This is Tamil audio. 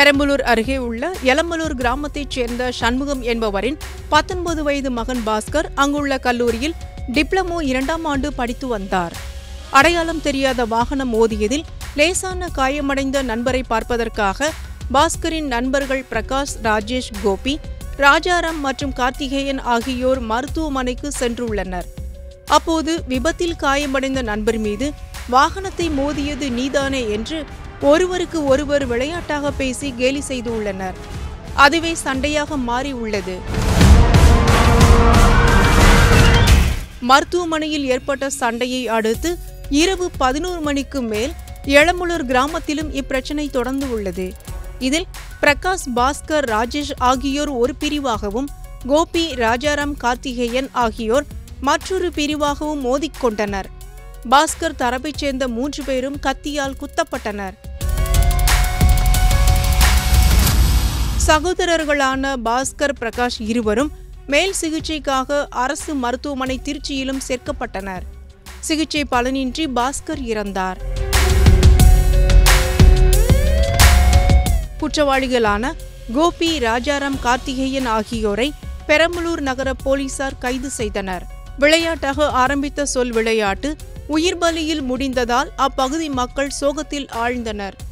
பெரம்பலூர் அருகே உள்ள எலம்பலூர் கிராமத்தைச் சேர்ந்த சண்முகம் என்பவரின் பத்தொன்பது வயது மகன் பாஸ்கர் அங்குள்ள கல்லூரியில் டிப்ளமோ இரண்டாம் ஆண்டு படித்து வந்தார் அடையாளம் தெரியாத வாகனம் மோதியதில் லேசான காயமடைந்த நண்பரை பார்ப்பதற்காக பாஸ்கரின் நண்பர்கள் பிரகாஷ் ராஜேஷ் கோபி ராஜாராம் மற்றும் கார்த்திகேயன் ஆகியோர் மருத்துவமனைக்கு சென்றுள்ளனர் அப்போது விபத்தில் காயமடைந்த நண்பர் மீது வாகனத்தை மோதியது நீதானே என்று ஒருவருக்கு ஒருவர் விளையாட்டாக பேசி கேலி செய்துள்ளனர் அதுவே சண்டையாக மாறி உள்ளது மருத்துவமனையில் ஏற்பட்ட சண்டையை அடுத்து இரவு பதினோரு மணிக்கு மேல் எளமுலூர் கிராமத்திலும் இப்பிரச்சனை தொடர்ந்து உள்ளது இதில் பிரகாஷ் பாஸ்கர் ராஜேஷ் ஆகியோர் ஒரு பிரிவாகவும் கோபி ராஜாராம் கார்த்திகேயன் ஆகியோர் மற்றொரு பிரிவாகவும் மோதிக்கொண்டனர் பாஸ்கர் தரப்பைச் சேர்ந்த மூன்று பேரும் கத்தியால் குத்தப்பட்டனர் சகோதரர்களான பாஸ்கர் பிரகாஷ் இருவரும் மேல் சிகிச்சைக்காக அரசு மருத்துவமனை திருச்சியிலும் சேர்க்கப்பட்டனர் சிகிச்சை பலனின்றி பாஸ்கர் இறந்தார் குற்றவாளிகளான கோபி ராஜாராம் கார்த்திகேயன் ஆகியோரை பெரம்பலூர் நகர போலீசார் கைது செய்தனர் விளையாட்டாக ஆரம்பித்த சொல் விளையாட்டு உயிர் பலியில் முடிந்ததால் அப்பகுதி மக்கள் சோகத்தில் ஆழ்ந்தனர்